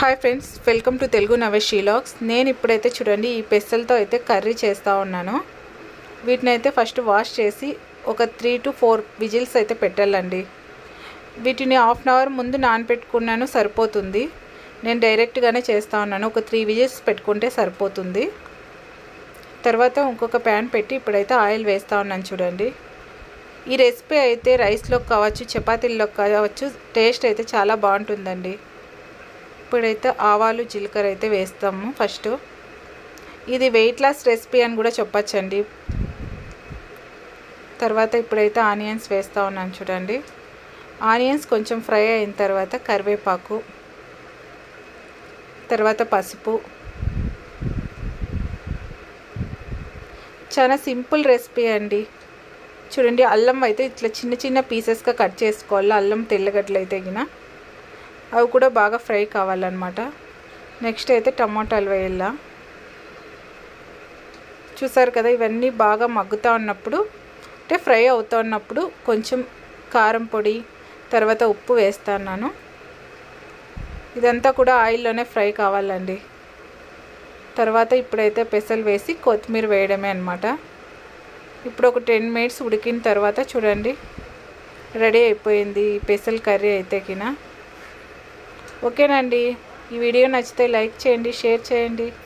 hi friends welcome to Telugu Navesh షీలాగ్స్ నేను ఇప్పుడైతే చూడండి ఈ పెసలతో అయితే కర్రీ చేస్తూ ఉన్నాను వీటిని అయితే ఫస్ట్ వాష్ చేసి ఒక త్రీ టు ఫోర్ విజిల్స్ అయితే పెట్టాలండి వీటిని హాఫ్ అన్ అవర్ ముందు నానపెట్టుకున్నాను సరిపోతుంది నేను డైరెక్ట్గానే చేస్తూ ఉన్నాను ఒక త్రీ విజిల్స్ పెట్టుకుంటే సరిపోతుంది తర్వాత ఇంకొక ప్యాన్ పెట్టి ఇప్పుడైతే ఆయిల్ వేస్తూ ఉన్నాను చూడండి ఈ రెసిపీ అయితే రైస్లో కావచ్చు చపాతీల్లో కావచ్చు టేస్ట్ అయితే చాలా బాగుంటుందండి ఇప్పుడైతే ఆవాలు జీలకర్ర అయితే వేస్తాము ఫస్ట్ ఇది వెయిట్ లాస్ రెసిపీ అని కూడా చెప్పచ్చండి తర్వాత ఇప్పుడైతే ఆనియన్స్ వేస్తూ ఉన్నాను చూడండి ఆనియన్స్ కొంచెం ఫ్రై అయిన తర్వాత కరివేపాకు తర్వాత పసుపు చాలా సింపుల్ రెసిపీ అండి చూడండి అల్లం అయితే ఇట్లా చిన్న చిన్న పీసెస్గా కట్ చేసుకోవాలి అల్లం తెల్లగడ్డలు అయితే గిన అవి కూడా బాగా ఫ్రై కావాలన్నమాట నెక్స్ట్ అయితే టమాటాలు వేయాల చూసారు కదా ఇవన్నీ బాగా మగ్గుతూ ఉన్నప్పుడు అంటే ఫ్రై అవుతూ ఉన్నప్పుడు కొంచెం కారం పొడి తర్వాత ఉప్పు వేస్తున్నాను ఇదంతా కూడా ఆయిల్లోనే ఫ్రై కావాలండి తర్వాత ఇప్పుడైతే పెసలు వేసి కొత్తిమీర వేయడమే అనమాట ఇప్పుడు ఒక టెన్ మినిట్స్ ఉడికిన తర్వాత చూడండి రెడీ అయిపోయింది ఈ పెసల్ కర్రీ అయితే కినా ఓకేనండి ఈ వీడియో నచ్చితే లైక్ చేయండి షేర్ చేయండి